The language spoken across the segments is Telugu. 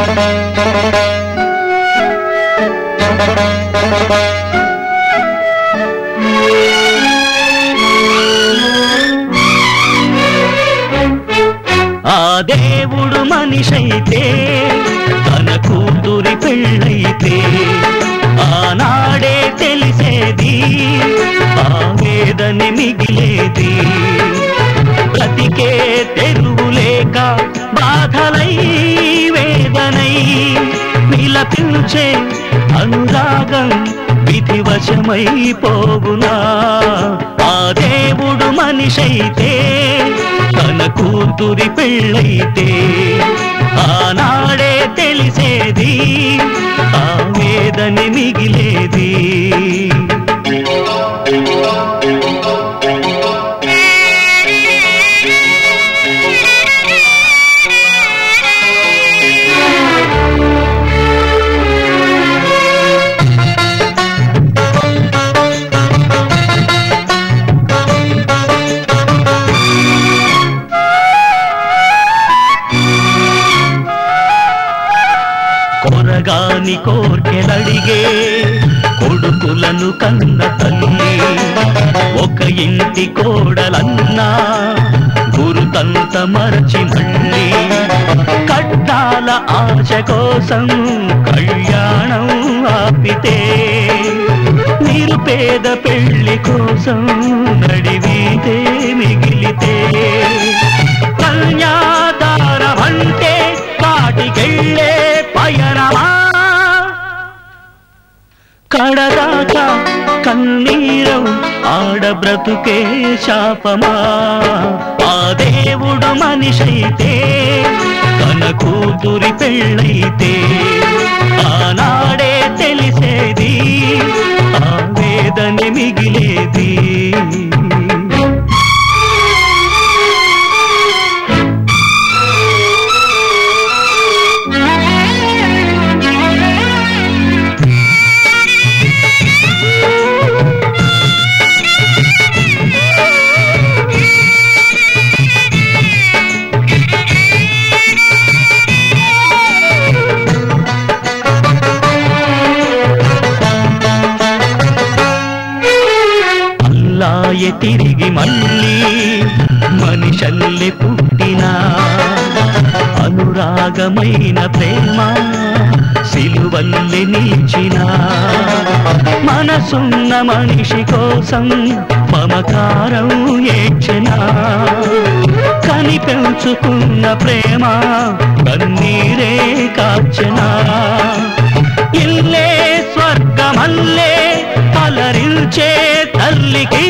ఆ దేవుడు మనిషైతే తన కూతురి పెళ్ళైతే ఆనాడే తెలిసేది ఆవేదని మిగిలేది బ్రతికే తెరువు లేక బాధలై వేదనై విలపించే అనురాగం విధివశమైపోవునా ఆ దేవుడు మనిషైతే తన కూతురి పెళ్ళైతే ఆనాడే తెలిసేది ఆ వేదని మిగిలేది కొరగాని కోర్కెలడిగే కొడుకులను కన్న తల్లి ఒక ఇంటి కోడలన్నా గురుతంత మరచి మళ్ళీ కట్టాల ఆశ కోసం కళ్యాణం ఆపితే నిరుపేద పెళ్లి కోసం నడివీతే మిగిలితే కన్యాదారమంటే కాటికెళ్ళే పయనమా కడదాకా కన్నీరం ఆడ బ్రతుకే శాపమా ఆ దేవుడు మనిషైతే తన కూతురి పెళ్ళైతే ఆనాడే తెలిసేది ఆ వేదని మిగిలేది అల్లాయ తిరిగి మళ్ళీ మనిషల్లె పుట్టినా అనురాగమైన ప్రేమ సిలువల్లె నిలిచిన మనసున్న మనిషి కోసం మమకారం ఏడ్చిన కని పెంచుకున్న ప్రేమ కన్నీరే కాచనా ఇల్లే స్వర్గమల్లే అలరించే తల్లికి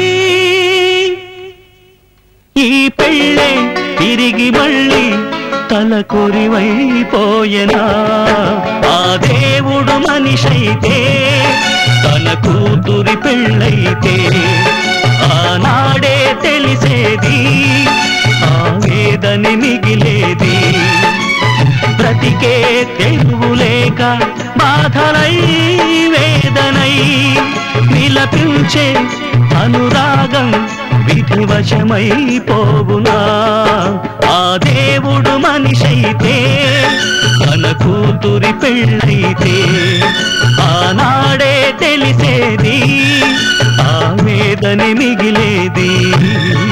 ఈ పెళ్ళే తిరిగి మళ్ళీ తల కొరివైపోయెనా ఆ దేవుడు మనిషైతే తన కూతురి పెళ్ళైతే ఆనాడే తెలిసేది ఆ వేదని మిగిలేది బ్రతికే తెరువు లేక బాధలై వేదనై విలపించే అనురాగం విధివశమైపోవునా ఆ దేవుడు మనిషైతే తన కూతురి పెళ్ళైతే ఆనాడే తెలిసేది ఆ వేదని మిగిలేది